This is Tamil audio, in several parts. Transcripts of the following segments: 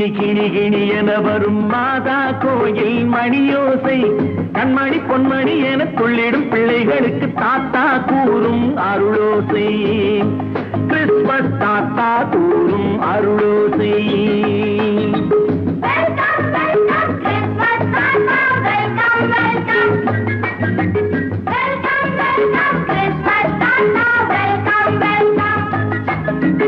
கிணி கிணி கிணி என வரும் மாதா கோயில் மணியோசை கண்மணி பொன்மணி என துள்ளிடும் பிள்ளைகளுக்கு தாத்தா கூறும் அருளோசை கிறிஸ்மஸ் தாத்தா கூறும் அருளோசை வெல்கம் வெல்கம் கிறிஸ்மஸ் தாத்தா welcome welcome welcome welcome Christmas தாத்தா வெல்கம் வெல்கம்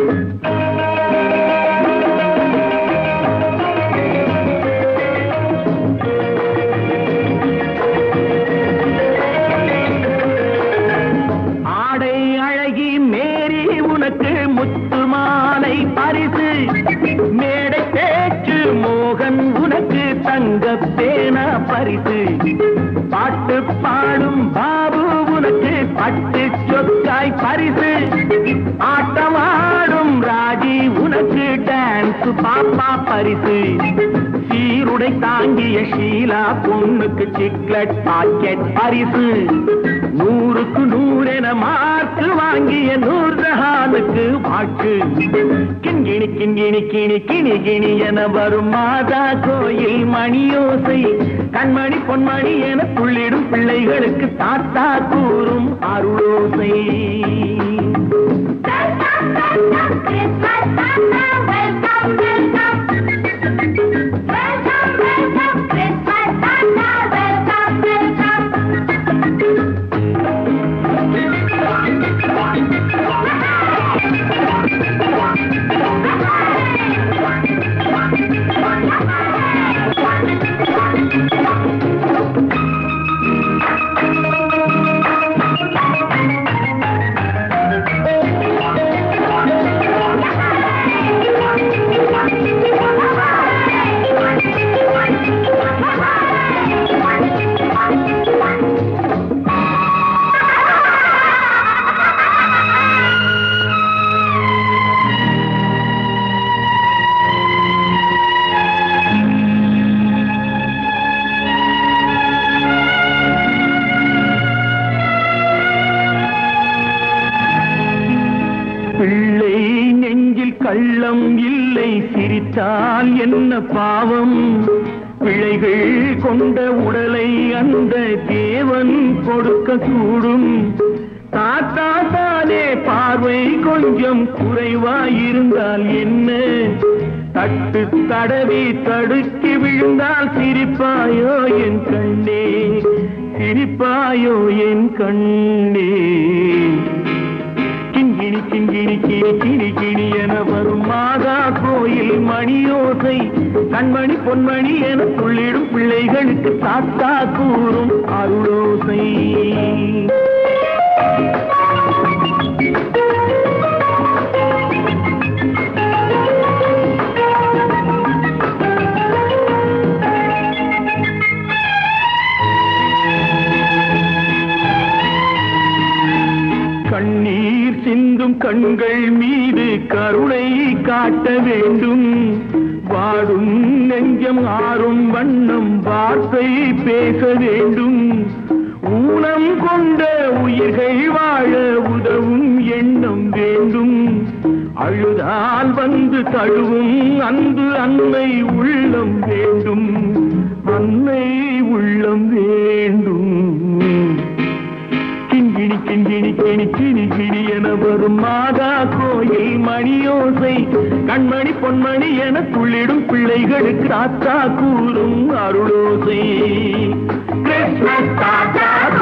ஆடை அழகி மேரி உனக்கு முத்து மாலை பரிசு மேடை பேச்சு மோகன் உனக்கு தங்க பேனா பரிசு பாட்டு பாடும் பாபு உனக்கு பட்டு சொக்காய் பரிசு ஆட்டமாடும் ராஜி உனக்கு டான்ஸ் பாப்பா பரிசு சீருடை தாங்கிய ஷீலா பொண்ணுக்கு சிக்லெட் பாக்கெட் பரிசு நூறுக்கு நூறென மார்க்கு வாங்கிய நூர்ஜஹானுக்கு வாக்கு கிண்கிணி கிண்கிணி கிணி கிணி கிணி என வரும் மாதா கோயில் மணியோசை கண்மணி பொன்மணி என துள்ளிடும் பிள்ளைகளுக்கு தாத்தா கூறும் அருளோசை வெல்கம் வெல்கம் கிறிஸ்மஸ் தாத்தா welcome welcome welcome welcome Christmas தாத்தா வெல்கம் வெல்கம் பிள்ளை நெஞ்சில் கள்ளம் இல்லை சிரித்தால் என்ன பாவம் பிழைகள் கொண்ட உடலை அந்த தேவன் கொடுக்க கூடும் தாத்தா தானே பார்வை கொஞ்சம் குறைவாயிருந்தால் என்ன தட்டு தடவி தடுக்கி விழுந்தால் சிரிப்பாயோ என் கண்ணே சிரிப்பாயோ என் கண்ணே கிண்கிணி கிண்கிணி கிணி கிணி கிணி என வரும் மாதா கோயில் மணியோசை கண்மணி பொன்மணி என துள்ளிடும் பிள்ளைகளுக்கு தாத்தா கூறும் அருளோசை கண்ணீர் சிந்தும் கண்கள் மீது கருணை காட்ட வேண்டும் வாடும் நெஞ்சம் ஆறும் வண்ணம் வார்த்தை பேச வேண்டும் ஊனம் கொண்ட உயிர்கள் வாழ உதவும் எண்ணம் வேண்டும் அழுதால் வந்து தழுவும் அன்பு அன்னை உள்ளம் வேண்டும் அன்னை உள்ளம் வேண்டும் கிண்கிணி கிண்கிணி கிணி கிணி கிணி என வரும் மாதா கோயில் மணியோசை கண்மணி பொன்மணி என துள்ளிடும் பிள்ளைகளுக்கு தாத்தா கூறும் அருளோசை கிறிஸ்மஸ் தாத்தா